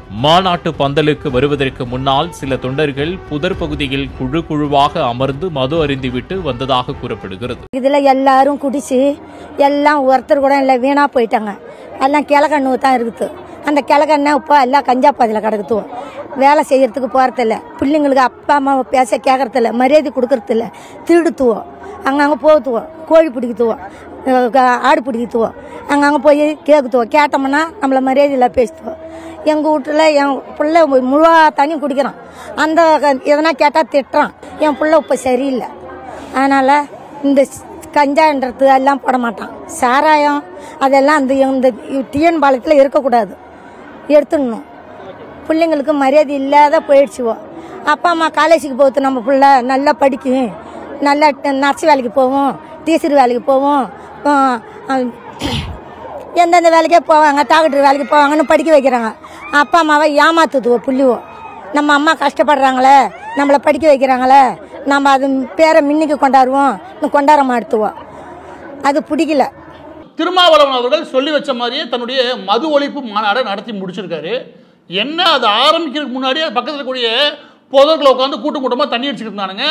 மாநாட்டு பந்தலுக்கு வருவதற்கு முன்னால் சில தொண்டர்கள் புதர் பகுதியில் குழு குழுவாக அமர்ந்து மது அருந்திவிட்டு வந்ததாக கூறப்படுகிறது இதில் எல்லாரும் குடிச்சு எல்லாம் ஒருத்தர் கூட இல்லை வீணாக போயிட்டாங்க எல்லாம் கிழக்கண்ணு தான் இருக்குது அந்த கிழக்கண்ணை இப்போ எல்லாம் கஞ்சா பாதையில் கிடக்குது வேலை செய்யறதுக்கு போகிறதில்ல பிள்ளைங்களுக்கு அப்பா அம்மா பேச கேட்கறதில்ல மரியாதை கொடுக்கறதில்ல திருடுத்துவோம் அங்கங்கே போகுத்துவோம் கோழி பிடிக்குத்துவோம் அஹ் க- ஆடு பிடிக்குத்துவோம் அங்கங்கே போய் கேட்குத்துவோம் கேட்டோம்னா நம்மளை மரியாதையில் பேசுத்துவோம் எங்கள் வீட்டில் என் பிள்ளை முழுவா தண்ணி குடிக்கிறான் அந்த க- எதனா கேட்டால் திட்டுறான் என் பிள்ளை இப்போ சரியில்லை அதனால் இந்த ஸ்- கஞ்சான்றது எல்லாம் போட மாட்டான் சாராயம் அதெல்லாம் அந்த இந்த டிஎன் பாளையத்தில் இருக்கக்கூடாது எடுத்துடணும் பிள்ளைங்களுக்கு மரியாதை இல்லாத போயிடுச்சுவோ அப்பா அம்மா காலேஜுக்கு போகுது நம்ம பிள்ளை நல்லா படிக்கும் நல்லா ட- நர்ஸ் வேலைக்கு போவோம் டீச்சர் வேலைக்கு போவோம் ஆ, ஆ, எந்தெந்த வேலைக்கே போவாங்க டாக்டர் வேலைக்கு போவாங்கன்னு படிக்க வைக்கிறாங்க அப்பா அம்மாவை ஏமாத்துதுவோ புள்ளிவோ நம்ம அம்மா கஷ்டப்படுறாங்களே நம்மளை படிக்க வைக்கிறாங்களே நம்ம அது பேரை மின்னிக்கு கொண்டாடுவோம் இன்னும் கொண்டாட மாட்டுவோம் அது பிடிக்கல திருமாவளவன் அவர்கள் சொல்லி வச்ச மாதிரியே தன்னுடைய மது ஒழிப்பு மாநாடை நடத்தி முடிச்சிருக்காரு என்ன அது ஆரம்பிக்கிறதுக்கு முன்னாடியே பக்கத்தில் கூடிய பொதர்களை உட்காந்து கூட்டம் கூட்டமாக தண்ணி அடிச்சுக்கிட்டு இருந்தானுங்க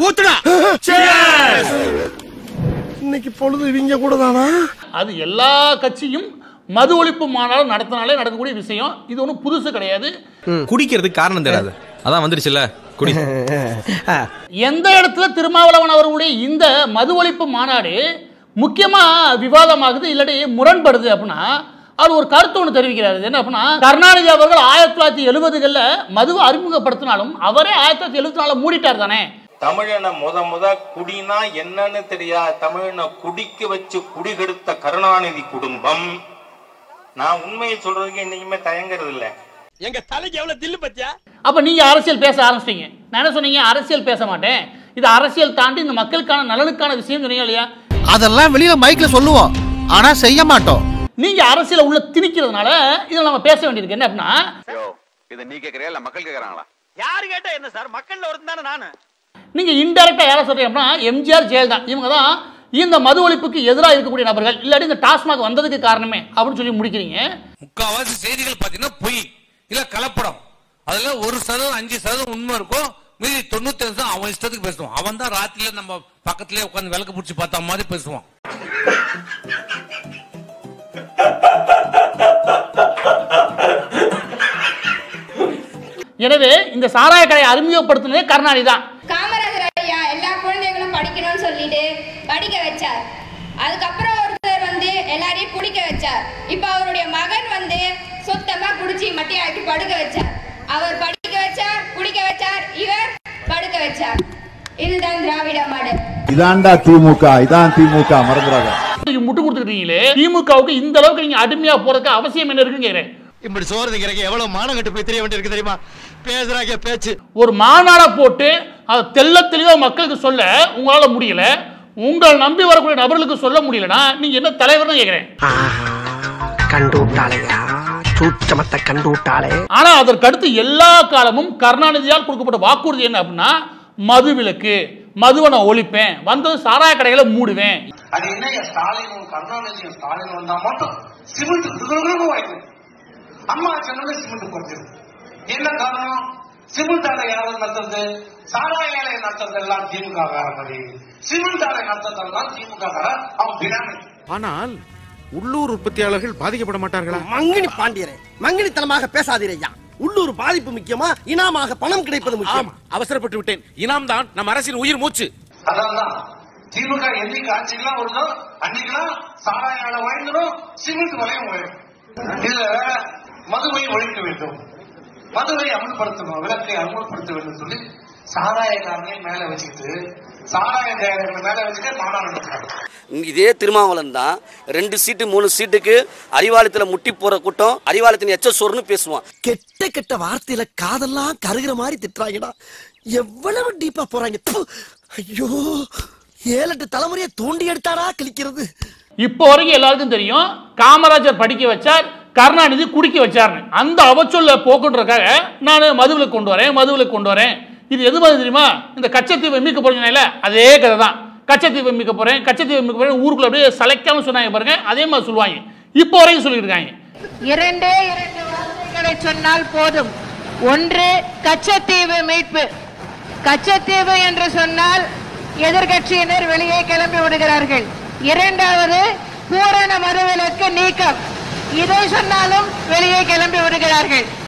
இன்னைக்கு பொழுது இவங்க கூட தானா அது எல்லா கட்சியும் மது ஒழிப்பு மாநாடு நடத்தினாலே நடக்கக்கூடிய விஷயம் இது ஒன்றும் புதுசு கிடையாது குடிக்கிறதுக்கு காரணம் தெரியாது அதான் வந்துருச்சுல்ல குடி எந்த இடத்துல திருமாவளவன் அவர்களுடைய இந்த மது ஒழிப்பு மாநாடு முக்கியமா விவாதமாகுது இல்லாட்டி முரண்படுது அப்படின்னா அவர் ஒரு கருத்து ஒன்று தெரிவிக்கிறாரு என்ன அப்படின்னா கருணாநிதி அவர்கள் ஆயிரத்தி தொள்ளாயிரத்தி எழுபதுகளில் மதுவை அறிமுகப்படுத்தினாலும் அவரே ஆயிரத்தி தொள்ளாயிரத்தி எழுபத்தி நாலில் மூடிட்டார் தானே தமிழனை முத முத குடினா என்னன்னு தெரியாது தமிழனை குடிக்க வச்சு குடிகெடுத்த கருணாநிதி குடும்பம் நான் உண்மையை சொல்றதுக்கு என்னைக்குமே தயங்குறது இல்லை எங்க தலைக்கு எவ்வளவு தில்லு பத்தியா அப்போ நீங்கள் அரசியல் பேச ஆரம்பிச்சிட்டீங்க நான் என்ன சொன்னீங்க அரசியல் பேச மாட்டேன் இது அரசியல் தாண்டி இந்த மக்களுக்கான நலனுக்கான விஷயம் சொன்னீங்க இல்லையா அதெல்லாம் வெளியில மைக்ல சொல்லுவோம் ஆனா செய்ய மாட்டோம் நீங்க அரசியலை உள்ள திணிக்கிறதுனால இதில் நம்ம பேச வேண்டியிருக்கு என்ன அப்படின்னா இதை நீ கேக்குறியா இல்ல மக்கள் கேக்குறாங்களா யாரு கேட்டா என்ன சார் மக்கள்ல ஒருத்தன் தானே நானு நீங்க இன்டெரக்டா யாரை சொல்றீங்க அப்படின்னா எம்ஜிஆர் ஜெயலலிதா இவங்க தான் இந்த மது ஒழிப்புக்கு எதிராக இருக்கக்கூடிய நபர்கள் இல்லாட்டி இந்த டாஸ்மாக் வந்ததுக்கு காரணமே அப்படின்னு சொல்லி முடிக்கிறீங்க முக்காவாசி செய்திகள் பாத்தீங்கன்னா பொய் இல்ல கலப்படம் அதுல ஒரு சதவீதம் அஞ்சு சதவீதம் உண்மை இருக்கும் மீதி தொண்ணூத்தி அஞ்சு தான் அவன் இஷ்டத்துக்கு பேசுவான் அவன் தான் ராத்திரில நம்ம பக்கத்துலயே உட்காந்து விளக்கு பிடிச்சி பார்த்த மாதிரி பேசுவான் எனவே இந்த சாராய கடையை அறிமுகப்படுத்தினதே கருணாநிதி தான் காமராஜர் ஐயா எல்லா குழந்தைகளும் படிக்கணும்னு சொல்லிட்டு படிக்க வச்சார் அதுக்கப்புறம் ஒருத்தர் வந்து எல்லாரையும் குடிக்க வச்சார் இப்போ அவருடைய மகன் வந்து சுத்தமா குடிச்சு மட்டியாக்கி படுக்க வச்சார் அவர் படிக்க வச்சார் குடிக்க வச்சார் இவர் படுக்க வச்சார் இதுதான் திராவிட மாடல் இதான்டா திமுக இதான் திமுக மறந்துடாத நீங்க முட்டு கொடுத்துருக்கீங்களே திமுகவுக்கு இந்த அளவுக்கு நீங்க அடிமையா போறதுக்கு அவசியம் என்ன இருக்குன்னு கேக்குறேன் இப்படி சோறு திங்கிறக்கு எவ்வளவு மானம் கட்டு போய் தெரிய வேண்டியிருக்கு தெரியுமா பேசுறாங்க பேச்சு ஒரு மாநாடை போட்டு அதை தெள்ள தெளிவா மக்களுக்கு சொல்ல உங்களால முடியல உங்கள் நம்பி வரக்கூடிய நபர்களுக்கு சொல்ல முடியலன்னா நீங்க என்ன தலைவர்னு கேக்குறேன் கண்டு விட்டாளையா சூச்சமத்தை கண்டு விட்டாளே ஆனா அதற்கு அடுத்து எல்லா காலமும் கருணாநிதியால் கொடுக்கப்பட்ட வாக்குறுதி என்ன அப்படின்னா மது விலக்கு மதுவை நான் ஒழிப்பேன் வந்தது சாராய கடைகளை மூடுவேன் அது என்ன ஸ்டாலினும் கருணாநிதியும் ஸ்டாலின் வந்தா மட்டும் சிமெண்ட் விடுதலும் வாய்ப்பு அம்மா சொன்னது சிமெண்ட் குறைஞ்சது என்ன காரணம் சிமெண்ட் ஆலை யாரும் நடத்துறது சாராய ஆலை நடத்துறது எல்லாம் திமுக காரமதி சிமெண்ட் ஆலை நடத்துறதெல்லாம் திமுக காரன் அவன் பினாமி ஆனால் உள்ளூர் உற்பத்தியாளர்கள் பாதிக்கப்பட மாட்டார்களா மங்கினி பாண்டியரே மங்கினித்தனமாக பேசாதீரையா உள்ளூர் பாதிப்பு முக்கியமா இனாமாக பணம் கிடைப்பது முக்கியம் அவசரப்பட்டு விட்டேன் இனாம் தான் நம்ம அரசின் உயிர் மூச்சு அதான் திமுக என்னைக்கு ஆட்சிக்கெல்லாம் வருதோ அன்னைக்கெல்லாம் சாராய ஆலை வாங்கிடும் சிமெண்ட் விலையும் உயரும் இதுல மதுவை ஒழிக்க வேண்டும் மதுவை அமல்படுத்தணும் விளக்கை அமல்படுத்த வேண்டும் சொல்லி சாராயக்காரனை மேல வச்சுக்கிட்டு சாராய தேவைகளை மேல வச்சுட்டு மாநாடு நடத்துறாங்க இதே திருமாவளவன் தான் ரெண்டு சீட்டு மூணு சீட்டுக்கு அறிவாலயத்துல முட்டி போற கூட்டம் அறிவாலயத்தின் எச்ச சொர்னு பேசுவான் கெட்ட கெட்ட வார்த்தையில காதெல்லாம் கருகிற மாதிரி திட்டுறாங்கடா எவ்வளவு டீப்பா போறாங்க ப்பு. ஐயோ ஏழெட்டு தலைமுறையை தோண்டி எடுத்தாடா கிழிக்கிறது இப்போ வரைக்கும் எல்லாருக்கும் தெரியும் காமராஜர் படிக்க வச்சார் கருணாநிதி குடிக்க வச்சார்னு அந்த அவச்சொல்ல போக்குன்றதுக்காக நான் மதுவில் கொண்டு வரேன் மதுவில் கொண்டு வரேன் இது எது மாதிரி தெரியுமா இந்த கச்சத்தீவை மீட்க போறீங்கல்ல அதே கதை தான் கச்சத்தீவை மீட்க போறேன் கச்சத்தீவை மீட்க போறேன் ஊருக்குள்ள அப்படியே சளைக்காம சொன்னாங்க பாருங்க அதே மாதிரி சொல்லுவாங்க இப்போ வரைக்கும் சொல்லிட்டு இருக்காங்க இரண்டே இரண்டு வார்த்தைகள் விஷயங்களை சொன்னால் போதும் ஒன்று கச்சத்தீவு மீட்பு கச்சத்தீவு என்று சொன்னால் எதிர்க்கட்சியினர் வெளியே கிளம்பி விடுகிறார்கள் இரண்டாவது பூரண மதுவிலக்கு நீக்கம் இதை சொன்னாலும் வெளியே கிளம்பி விடுகிறார்கள்